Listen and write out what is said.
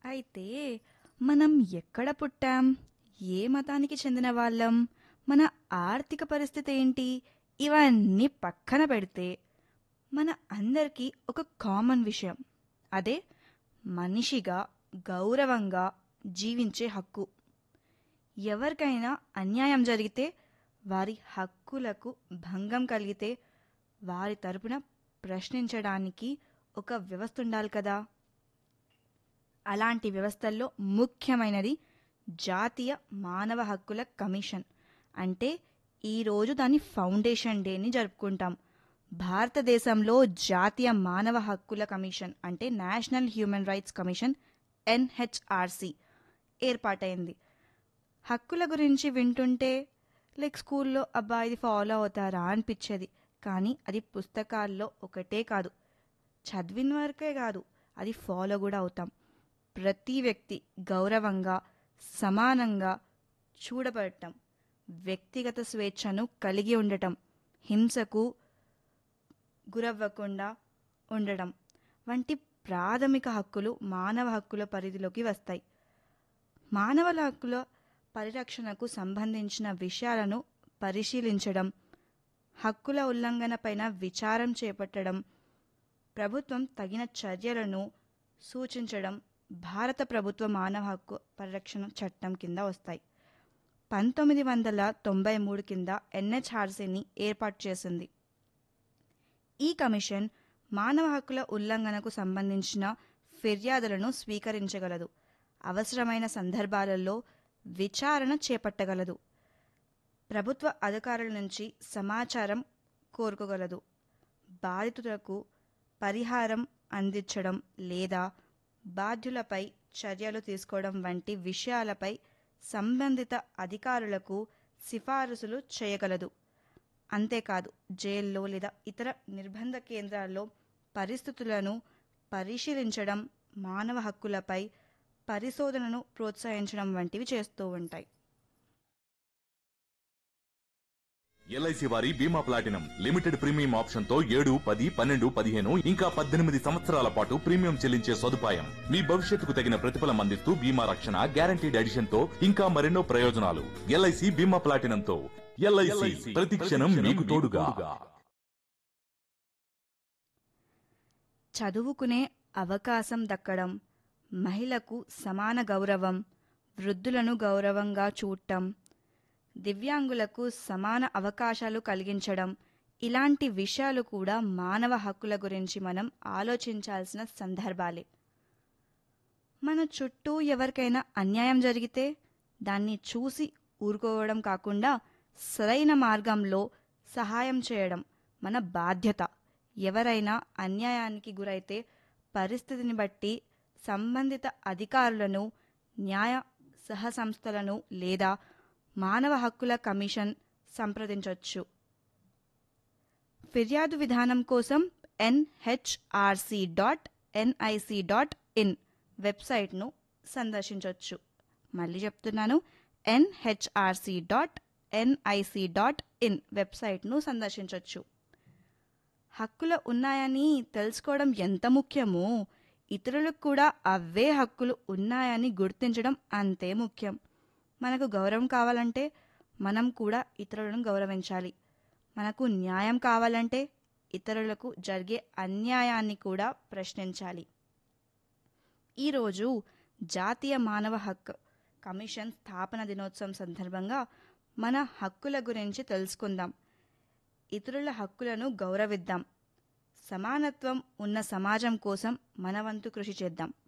అయితే మనం ఎక్కడ పుట్టాం ఏ మతానికి చెందిన వాళ్ళం మన ఆర్థిక పరిస్థితి ఏంటి ఇవన్నీ పక్కన పెడితే మన అందరికీ ఒక కామన్ విషయం అదే మనిషిగా గౌరవంగా జీవించే హక్కు ఎవరికైనా అన్యాయం జరిగితే వారి హక్కులకు భంగం కలిగితే వారి తరపున ప్రశ్నించడానికి ఒక వ్యవస్థ ఉండాలి కదా అలాంటి వ్యవస్థల్లో ముఖ్యమైనది జాతీయ మానవ హక్కుల కమిషన్ అంటే ఈరోజు దాని ఫౌండేషన్ డేని జరుపుకుంటాం భారతదేశంలో జాతీయ మానవ హక్కుల కమిషన్ అంటే national human rights commission NHRC ఏర్పాటైంది హక్కుల గురించి వింటుంటే లైక్ స్కూల్లో అబ్బా ఇది ఫాలో అవుతారా అనిపించేది కానీ అది పుస్తకాల్లో ఒకటే కాదు చదివిన వరకే కాదు అది ఫాలో కూడా అవుతాం ప్రతి వ్యక్తి గౌరవంగా సమానంగా చూడబడటం వ్యక్తిగత స్వేచ్ఛను కలిగి ఉండటం హింసకు గురవ్వకుండా ఉండడం వంటి ప్రాథమిక హక్కులు మానవ హక్కుల పరిధిలోకి వస్తాయి మానవ హక్కుల పరిరక్షణకు సంబంధించిన విషయాలను పరిశీలించడం హక్కుల ఉల్లంఘనపైన విచారం చేపట్టడం ప్రభుత్వం తగిన చర్యలను సూచించడం భారత ప్రభుత్వ మానవ హక్కు పరిరక్షణ చట్టం కింద వస్తాయి పంతొమ్మిది వందల తొంభై మూడు కింద ఎన్హెచ్ఆర్సీని ఏర్పాటు చేసింది ఈ కమిషన్ మానవ హక్కుల ఉల్లంఘనకు సంబంధించిన ఫిర్యాదులను స్వీకరించగలదు అవసరమైన సందర్భాలలో విచారణ చేపట్టగలదు ప్రభుత్వ అధికారుల నుంచి సమాచారం కోరుకోగలదు బాధితులకు పరిహారం అందించడం లేదా బాధ్యులపై చర్యలు తీసుకోవడం వంటి విషయాలపై సంబంధిత అధికారులకు సిఫారసులు చేయగలదు అంతేకాదు జైల్లో లేదా ఇతర నిర్బంధ కేంద్రాల్లో పరిస్థితులను పరిశీలించడం మానవ హక్కులపై పరిశోధనను ప్రోత్సహించడం వంటివి చేస్తూ ఉంటాయి ఎల్ఐసి వారి బీమా ప్లాటినం లిమిటెడ్ ప్రీమియం ఆప్షన్ తో ఏడు పది పన్నెండు పదిహేను ఇంకా పద్దెనిమిది సంవత్సరాల పాటు ప్రీమియం చెల్లించే సదుపాయం మీ భవిష్యత్తుకు తగిన ప్రతిఫలం అందిస్తూ బీమా రక్షణ గ్యారంటీడ్ ఎడిషన్ తో ఇంకా మరెన్నో ప్రయోజనాలు ఎల్ఐసి బీమా ప్లాటినం తో ఎల్ఐసి ప్రతి క్షణం మీకు తోడుగా చదువుకునే అవకాశం దక్కడం మహిళకు సమాన గౌరవం వృద్ధులను గౌరవంగా చూడటం దివ్యాంగులకు సమాన అవకాశాలు కలిగించడం ఇలాంటి విషయాలు కూడా మానవ హక్కుల గురించి మనం ఆలోచించాల్సిన సందర్భాలే మన చుట్టూ ఎవరికైనా అన్యాయం జరిగితే దాన్ని చూసి ఊరుకోవడం కాకుండా సరైన మార్గంలో సహాయం చేయడం మన బాధ్యత ఎవరైనా అన్యాయానికి గురైతే పరిస్థితిని బట్టి సంబంధిత అధికారులను న్యాయ సహసంస్థలను లేదా మానవ హక్కుల కమిషన్ సంప్రదించవచ్చు ఫిర్యాదు విధానం కోసం NHRC dot NIC dot in వెబ్సైట్ను సందర్శించవచ్చు మళ్ళీ చెప్తున్నాను NHRC dot NIC dot in వెబ్సైట్ను సందర్శించవచ్చు హక్కులు ఉన్నాయని తెలుసుకోవడం ఎంత ముఖ్యమో ఇతరులకు కూడా అవే హక్కులు ఉన్నాయని గుర్తించడం అంతే ముఖ్యం మనకు గౌరవం కావాలంటే మనం కూడా ఇతరులను గౌరవించాలి మనకు న్యాయం కావాలంటే ఇతరులకు జరిగే అన్యాయాన్ని కూడా ప్రశ్నించాలి ఈరోజు జాతీయ మానవ హక్కు కమిషన్ స్థాపన దినోత్సవం సందర్భంగా మన హక్కుల గురించి తెలుసుకుందాం ఇతరుల హక్కులను గౌరవిద్దాం సమానత్వం ఉన్న సమాజం కోసం మన వంతు కృషి చేద్దాం